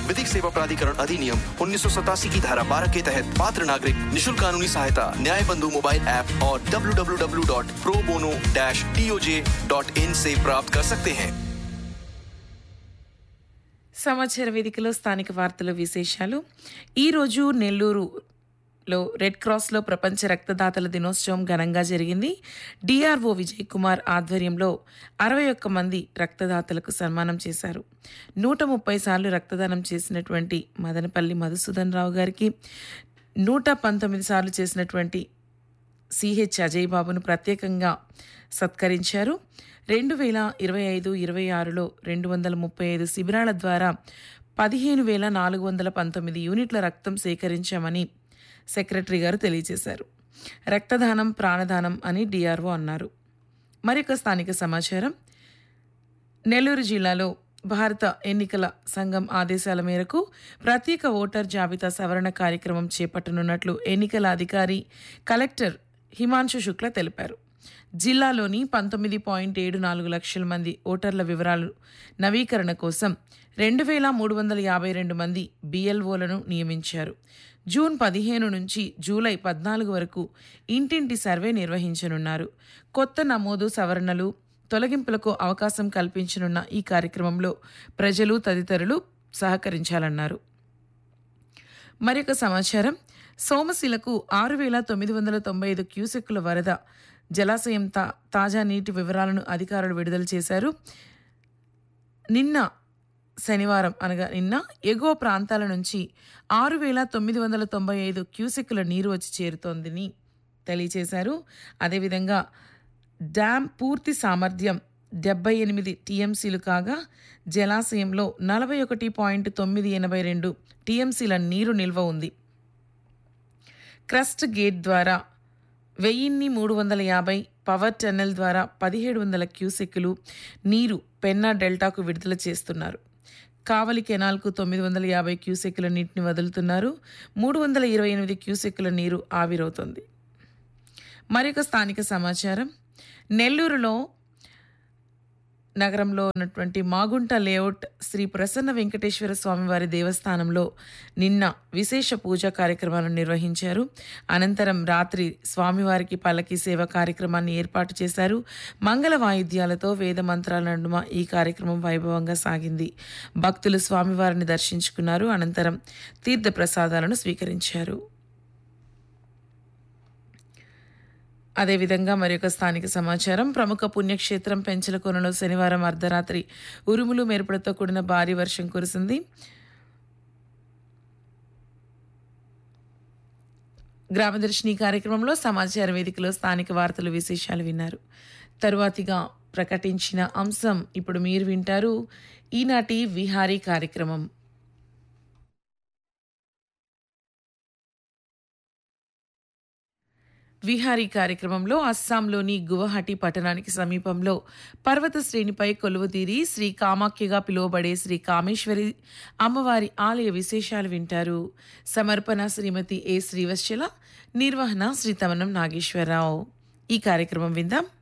विधिक सेवा प्राधिकरण अधिनियम उन्नीस की धारा 12 के तहत पात्र नागरिक निशुल्क कानूनी सहायता न्याय बंधु मोबाइल ऐप और www.probono-toj.in से प्राप्त कर सकते हैं సమాచార వేదికలో స్థానిక వార్తల విశేషాలు ఈరోజు నెల్లూరులో రెడ్ క్రాస్లో ప్రపంచ రక్తదాతల దినోత్సవం ఘనంగా జరిగింది డిఆర్ఓ విజయ్ కుమార్ ఆధ్వర్యంలో అరవై ఒక్క మంది రక్తదాతలకు సన్మానం చేశారు నూట ముప్పై సార్లు రక్తదానం చేసినటువంటి మదనపల్లి మధుసూదన్ రావు గారికి నూట పంతొమ్మిది సార్లు చేసినటువంటి సిహెచ్ అజయ్ బాబును ప్రత్యేకంగా సత్కరించారు రెండు వేల ఇరవై ఐదు ఇరవై ఆరులో రెండు వందల ముప్పై ఐదు శిబిరాల ద్వారా పదిహేను వేల నాలుగు వందల పంతొమ్మిది యూనిట్ల రక్తం సేకరించామని సెక్రటరీ గారు తెలియజేశారు రక్తదానం ప్రాణదానం అని డిఆర్ఓ అన్నారు మరొక స్థానిక సమాచారం నెల్లూరు జిల్లాలో భారత ఎన్నికల సంఘం ఆదేశాల మేరకు ప్రత్యేక ఓటర్ జాబితా సవరణ కార్యక్రమం చేపట్టనున్నట్లు ఎన్నికల అధికారి కలెక్టర్ హిమాంశు శుక్ల తెలిపారు జిల్లాలోని పంతొమ్మిది పాయింట్ ఏడు నాలుగు లక్షల మంది ఓటర్ల వివరాలు నవీకరణ కోసం రెండు వేల మూడు వందల యాభై రెండు మంది బిఎల్ఓలను నియమించారు జూన్ పదిహేను నుంచి జూలై పద్నాలుగు వరకు ఇంటింటి సర్వే నిర్వహించనున్నారు కొత్త నమోదు సవరణలు తొలగింపులకు అవకాశం కల్పించనున్న ఈ కార్యక్రమంలో ప్రజలు తదితరులు సహకరించాలన్నారు మరొక సమాచారం సోమశిలకు ఆరు వేల తొమ్మిది వందల తొంభై ఐదు క్యూసెక్కుల వరద జలాశయం తా తాజా నీటి వివరాలను అధికారులు విడుదల చేశారు నిన్న శనివారం అనగా నిన్న ఎగువ ప్రాంతాల నుంచి ఆరు వేల తొమ్మిది వందల తొంభై ఐదు క్యూసెక్కుల నీరు వచ్చి చేరుతోందని తెలియజేశారు అదేవిధంగా డ్యామ్ పూర్తి సామర్థ్యం డెబ్బై ఎనిమిది టీఎంసీలు కాగా జలాశయంలో నలభై ఒకటి పాయింట్ తొమ్మిది ఎనభై రెండు టీఎంసీల నీరు నిల్వ ఉంది క్రస్ట్ గేట్ ద్వారా వెయ్యిన్ని మూడు వందల యాభై పవర్ టన్నెల్ ద్వారా పదిహేడు వందల క్యూసెక్కులు నీరు పెన్నా డెల్టాకు విడుదల చేస్తున్నారు కావలి కెనాల్కు తొమ్మిది వందల యాభై క్యూసెక్కుల నీటిని వదులుతున్నారు మూడు వందల ఇరవై ఎనిమిది క్యూసెక్కుల నీరు ఆవిరవుతుంది మరొక స్థానిక సమాచారం నెల్లూరులో నగరంలో ఉన్నటువంటి మాగుంట లేఅవుట్ శ్రీ ప్రసన్న వెంకటేశ్వర స్వామివారి దేవస్థానంలో నిన్న విశేష పూజా కార్యక్రమాలను నిర్వహించారు అనంతరం రాత్రి స్వామివారికి పల్లకి సేవ కార్యక్రమాన్ని ఏర్పాటు చేశారు మంగళ వాయిద్యాలతో వేద మంత్రాల నడుమ ఈ కార్యక్రమం వైభవంగా సాగింది భక్తులు స్వామివారిని దర్శించుకున్నారు అనంతరం తీర్థ ప్రసాదాలను స్వీకరించారు అదేవిధంగా మరొక స్థానిక సమాచారం ప్రముఖ పుణ్యక్షేత్రం పెంచలకొనలో శనివారం అర్ధరాత్రి ఉరుములు మెరుపులతో కూడిన భారీ వర్షం కురిసింది గ్రామదర్శిని కార్యక్రమంలో సమాచార వేదికలో స్థానిక వార్తలు విశేషాలు విన్నారు తరువాతిగా ప్రకటించిన అంశం ఇప్పుడు మీరు వింటారు ఈనాటి విహారీ కార్యక్రమం విహారీ కార్యక్రమంలో అస్సాంలోని గువహటి పట్టణానికి సమీపంలో పర్వత శ్రేణిపై కొలువుతీరి శ్రీ కామాఖ్యగా పిలువబడే శ్రీ కామేశ్వరి అమ్మవారి ఆలయ విశేషాలు వింటారు సమర్పణ శ్రీమతి ఏ శ్రీవత్సల నిర్వహణ శ్రీ తమనం నాగేశ్వరరావు ఈ కార్యక్రమం విందాం